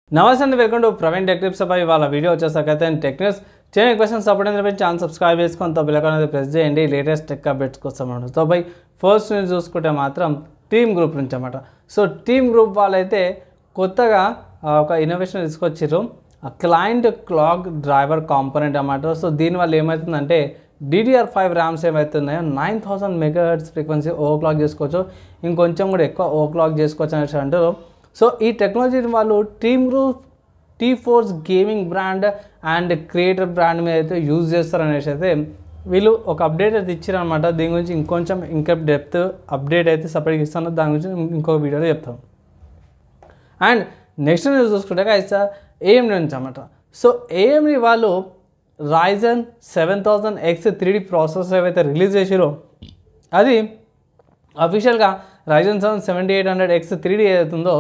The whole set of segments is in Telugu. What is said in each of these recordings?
నమస్తే అండి welcome to Praveen tech tips పై వాళ్ళ వీడియో వచ్చేసరికైతే టెక్ న్యూస్ చేయని క్వశ్చన్స్ సపోర్ట్ అయిన ఛానల్ సబ్స్క్రైబ్ చేసుకొని తో బిల్ అనేది ప్రెస్ చేయండి లేటెస్ట్ టెక్ అప్డేట్స్ కోసం అన్నమాట సో బై ఫస్ట్ న్యూస్ చూసుకుంటే మాత్రం టీమ్ గ్రూప్ నుంచి అన్నమాట సో టీమ్ గ్రూప్ వాళ్ళైతే కొత్తగా ఆ, ఒక ఇన్నోవేషన్ తీసుకొచ్చారు క్లయింట్ క్లాక్ డ్రైవర్ కాంపోనెంట్ అన్నమాట సో దీనివల్ల ఏమవుతుందంటే డిడిఆర్ ఫైవ్ ర్యామ్స్ ఏమవుతున్నాయో nine thousand megahertz frequency over clock చేసుకోవచ్చు ఇంకొంచెం కూడా ఎక్కువ ఓవర్ క్లాక్ చేసుకోవచ్చు అనేసి అంటారు సో ఈ టెక్నాలజీని వాళ్ళు team group T force gaming brand and creator brand మీద అయితే యూజ్ చేస్తారు అనేసి అయితే వీళ్ళు ఒక అప్డేట్ అయితే ఇచ్చారనమాట దీని గురించి ఇంకొంచెం ఇంకా డెప్త్ అప్డేట్ అయితే సపరేట్గా ఇస్తాను దాని గురించి ఇంకొక వీడియోలో చెప్తాను అండ్ నెక్స్ట్ న్యూస్ చూసుకుంటే అయితే ఏఎండి నుంచి అన్నమాట సో ఏఎండి వాళ్ళు Ryzen seven thousand X three D processor ఏవైతే రిలీజ్ చేసారో అది అఫీషియల్గా Ryzen seven seventy eight hundred X three D ఏదైతుందో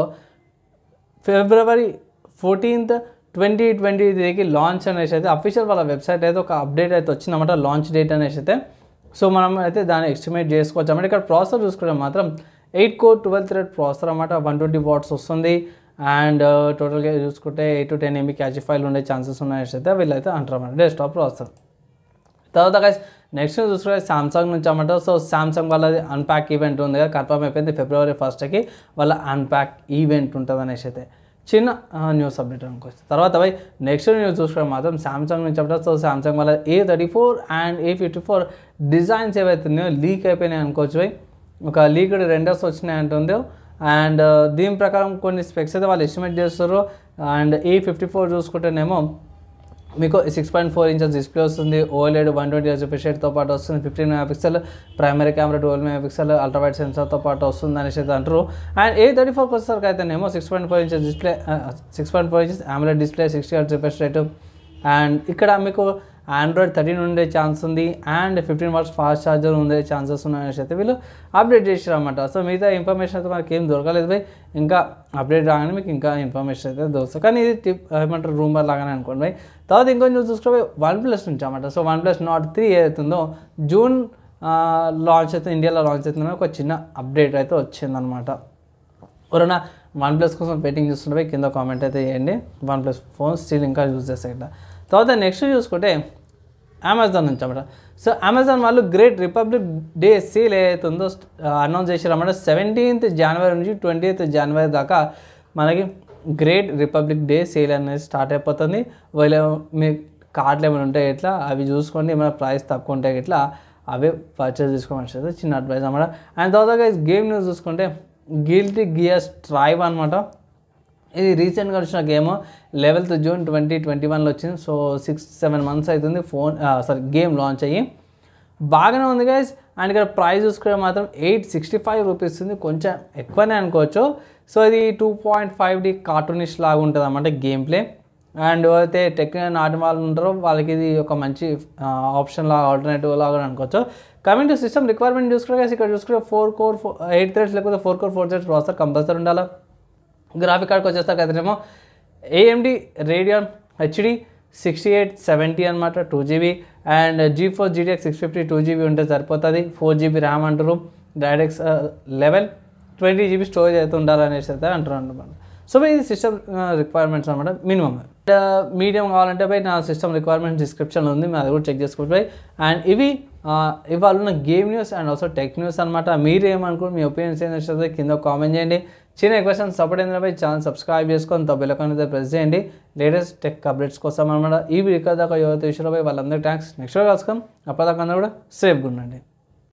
ఫిబ్రవరి ఫోర్టీన్త్ ట్వంటీ ట్వంటీ త్రీకి లాంచ్ అనేసి అయితే అఫీషియల్ వాళ్ళ వెబ్సైట్ అయితే ఒక అప్డేట్ అయితే వచ్చిందన్నమాట లాంచ్ డేట్ అనేసి అయితే సో మనం అయితే దాన్ని ఎస్టిమేట్ చేసుకోవచ్చు అన్నమాట ఇక్కడ ప్రాసెసర్ చూసుకుంటే మాత్రం eight core twelve thread processor అన్నమాట వన్ ట్వంటీ వాట్స్ వస్తుంది అండ్ టోటల్గా చూసుకుంటే eight to ten MB cache file ఉండే ఛాన్సెస్ ఉన్నాయనేసి అయితే వీళ్ళైతే అంటారు అన్నమాట డెస్క్టాప్ ప్రాసెసర్ తర్వాత గైస్ నెక్స్ట్ చూసుకుంటే సామ్సంగ్ నుంచి అన్నమాట సో సామ్సంగ్ వాళ్ళది అన్ప్యాక్ ఈవెంట్ ఉంది కదా కన్ఫర్మ్ అయిపోయింది ఫిబ్రవరి ఫస్ట్కి వాళ్ళ అన్ప్యాక్ ఈవెంట్ ఉంటుంది అనేసి అయితే చిన్న న్యూస్ అప్డేట్ అనుకోవచ్చు తర్వాత పోయి నెక్స్ట్ న్యూస్ చూసుకుంటే మాత్రం సామ్సంగ్ నుంచి అప్పుడు సో సామ్సంగ్ వాళ్ళ A thirty four and A fifty four designs ఏవైతే ఉన్నాయో లీక్ అయిపోయినాయి అనుకోవచ్చు పోయి ఒక లీక్డ్ రెండర్స్ వచ్చినాయి అంటుందో అండ్ దీని ప్రకారం కొన్ని స్పెక్స్ అయితే వాళ్ళు ఎస్టిమేట్ చేస్తారు అండ్ ఏ ఫిఫ్టీ ఫోర్ చూసుకుంటేనేమో మీకు six point four inches display వస్తుంది ఓఎల్ఎడ్ వన్ ట్వంటీ తో పాటు వస్తుంది fifteen mega pixel primary camera twelve mega pixel ultrawide సెన్సార్తో పాటు వస్తుంది అనేసి అయితే అంటారు అండ్ ఏ థర్టీ ఫోర్ వచ్చేసరికి అయితేనేమో six point four inches display six point four inches AMOLED display sixty H refresh rate and ఇక్కడ మీకు ఆండ్రాయిడ్ థర్టీన్ ఉండే ఛాన్స్ ఉంది and fifteen watts fast charger ఉండే ఛాన్సెస్ ఉన్నాయనేసి అయితే వీళ్ళు అప్డేట్ చేసారు అనమాట సో మిగతా ఇన్ఫర్మేషన్ అయితే మనకి ఏం దొరకలేదు భయ్ ఇంకా అప్డేట్ రాగానే మీకు ఇంకా ఇన్ఫర్మేషన్ అయితే దొరుకుతుంది కానీ ఇది టిప్ ఏమంటారు రూమర్ లాగానే అనుకోండి భయ్ తర్వాత ఇంకొంచెం చూసుకుంటే వన్ ప్లస్ నుంచి అన్నమాట so OnePlus Nord three ఏదైతుందో జూన్ లాంచ్ అయితే ఇండియాలో లాంచ్ అవుతుందో ఒక చిన్న అప్డేట్ అయితే వచ్చిందనమాట ఎవరైనా వన్ ప్లస్ కోసం వెయిటింగ్ చూస్తుంటే కింద కామెంట్ అయితే చేయండి వన్ ప్లస్ ఫోన్ స్టిల్ ఇంకా యూజ్ చేస్తాయి ఇట్లా తర్వాత నెక్స్ట్ చూసుకుంటే అమెజాన్ నుంచి అన్నమాట సో అమెజాన్ వాళ్ళు గ్రేట్ రిపబ్లిక్ డే సేల్ ఏదైతే ఉందో అనౌన్స్ చేశారన్నమాట సెవెంటీన్త్ జనవరి నుంచి ట్వంటీ ఎయిత్ జనవరి దాకా మనకి గ్రేట్ రిపబ్లిక్ డే సేల్ అనేది స్టార్ట్ అయిపోతుంది ఒకవేళ మీ కార్డులు ఏమైనా ఉంటాయి ఇట్లా అవి చూసుకోండి ఏమైనా ప్రైస్ తక్కువ ఉంటాయి ఇట్లా అవే పర్చేస్ చేసుకోమని అయితే చిన్న అడ్వైస్ అనమాట అండ్ తర్వాత గేమ్ న్యూస్ చూసుకుంటే గిల్టీ గియర్స్ ట్రైవ్ అనమాట ఇది రీసెంట్గా వచ్చిన game eleventh June twenty twenty వన్లో వచ్చింది సో సిక్స్ సెవెన్ మంత్స్ అవుతుంది ఫోన్ సారీ గేమ్ లాంచ్ అయ్యి బాగానే ఉంది గైస్ అండ్ ఇక్కడ ప్రైస్ చూసుకుంటే మాత్రం ఎయిట్ సిక్స్టీ ఫైవ్ రూపీస్ ఉంది కొంచెం ఎక్కువనే అనుకోవచ్చు సో ఇది two point five D cartoonish లాగా ఉంటుంది అన్నమాట గేమ్ ప్లే అండ్ అయితే టెక్నికల్ ఆడిన వాళ్ళు ఉంటారో వాళ్ళకి ఇది ఒక మంచి ఆప్షన్ లాగా ఆల్టర్నేటివ్ లాగా అనుకోవచ్చు కమింగ్ టు సిస్టమ్ రిక్వైర్మెంట్ చూసుకుంటే guys, ఇక్కడ చూసుకుంటే four core four eight threads లేకపోతే four core four threads processor compulsory ఉండాలా గ్రాఫిక్ కార్డ్కి వచ్చేస్తారు కదనేమో AMD Radeon HD sixty eight seventy అనమాట two GB and GeForce GTX six fifty two GB ఉంటే సరిపోతుంది ఫోర్ జీబీ ర్యామ్ అంటారు DirectX eleven twenty GB storage అయితే ఉండాలనేసి అయితే అంటారు అనమాట సో ఇది సిస్టమ్ రిక్వైర్మెంట్స్ అనమాట మినిమం మీడియం కావాలంటే పోయి నా సిస్టమ్ రిక్వైర్మెంట్స్ డిస్క్రిప్షన్లో ఉంది మీరు అది కూడా చెక్ చేసుకోవచ్చు పోయి అండ్ ఇవి ఇవాళ ఉన్న game news and also tech news అనమాట మీరు ఏమనుకోండి మీ ఒపీనియన్స్ ఏంటంటే కింద కామెంట్ చేయండి చిన్న క్వశ్చన్ సపోర్ట్ ఏంటంటే ఛానల్ సబ్స్క్రైబ్ చేసుకొని తబ్బెలకొని అయితే ప్రెస్ చేయండి లేటెస్ట్ టెక్ అప్డేట్స్ కోసం అనమాట ఈ వీడియో దాకా యువత విషయంలో పోయి వాళ్ళందరికీ థ్యాంక్స్ నెక్స్ట్ కలుసుకొని అప్పటిదాకా అందరూ కూడా సేఫ్గా ఉండండి